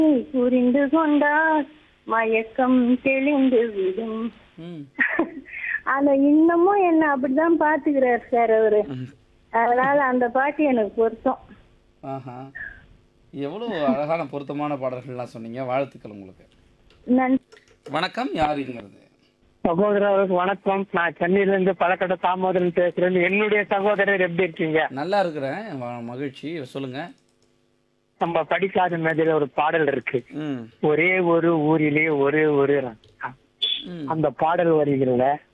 புரிந்து கொண்டால் மயக்கம் தெளிந்து விடும் ம் அத இன்னமும் என்ன அப்படிதான் பாத்துக்கிறாரு சார் அவரு அதனால அந்த பாட்டு எனக்கு பொருத்தம் ஆஹா எவ்வளோ அழகான பொருத்தமான பாடல்கள்லாம் சொன்னீங்க வாழ்த்துக்கள் உங்களுக்கு நன்றி வணக்கம் யாருங்கிறது சகோதரருக்கு வணக்கம் நான் சென்னையில இருந்து பழக்கட்ட தாமோதரன் பேசுறேன் என்னுடைய சகோதரர் எப்படி இருக்கீங்க நல்லா இருக்கிறேன் வ- மகிழ்ச்சி சொல்லுங்க நம்ம படிக்காத மேதையில ஒரு பாடல் இருக்கு ம் ஒரே ஒரு ஊரிலே ஒரே ஒரு ரா- ம் அந்த பாடல் வரிகள்ல